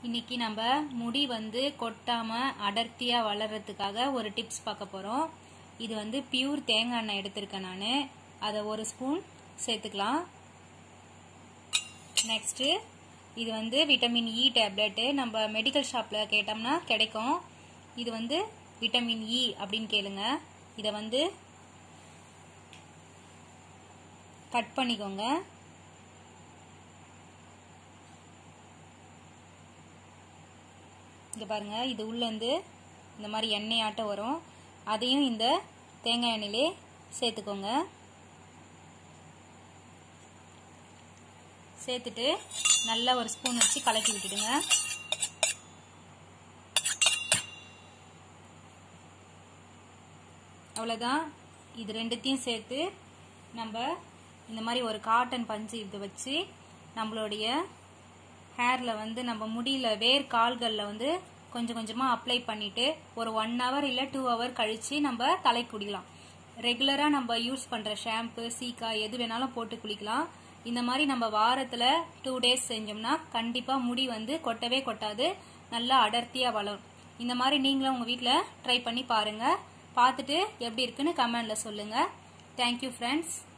இன்னைக்கு நம்ம முடி வந்து கொட்டாம அடர்த்தியா வளர்றதுக்காக ஒரு டிப்ஸ் பார்க்க போறோம் இது வந்து பியூர் தேங்காய் எண்ணெய் எடுத்திருக்கேன் நான் அதை ஒரு ஸ்பூன் சேர்த்துக்கலாம் நெக்ஸ்ட் இது வந்து விட்டமின் இ டேப்லெட்டு நம்ம மெடிக்கல் ஷாப்பில் கேட்டோம்னா கிடைக்கும் இது வந்து விட்டமின் இ அப்படின்னு கேளுங்க இதை வந்து கட் பண்ணிக்கோங்க இங்கே பாருங்க இது உள்ளேருந்து இந்த மாதிரி எண்ணெய் ஆட்டம் வரும் அதையும் இந்த தேங்காய் எண்ணெயிலே சேர்த்துக்கோங்க சேர்த்துட்டு நல்லா ஒரு ஸ்பூன் வச்சு கலக்கி விட்டுடுங்க அவ்வளோதான் இது ரெண்டுத்தையும் சேர்த்து நம்ம இந்த மாதிரி ஒரு காட்டன் பஞ்சு இது வச்சு நம்மளுடைய ஹேரில் வந்து நம்ம முடியல வேர் கால்களில் வந்து கொஞ்சம் கொஞ்சமாக அப்ளை பண்ணிவிட்டு ஒரு ஒன் ஹவர் இல்லை டூ ஹவர் கழித்து நம்ம தலை குடிக்கலாம் ரெகுலராக நம்ம யூஸ் பண்ணுற ஷாம்பு சீக்கா எது வேணாலும் போட்டு குளிக்கலாம் இந்த மாதிரி நம்ம வாரத்தில் டூ டேஸ் செஞ்சோம்னா கண்டிப்பாக முடி வந்து கொட்டவே கொட்டாது நல்லா அடர்த்தியாக வளரும் இந்த மாதிரி நீங்களும் உங்கள் வீட்டில் ட்ரை பண்ணி பாருங்கள் பார்த்துட்டு எப்படி இருக்குன்னு கமெண்டில் சொல்லுங்கள் தேங்க்யூ ஃப்ரெண்ட்ஸ்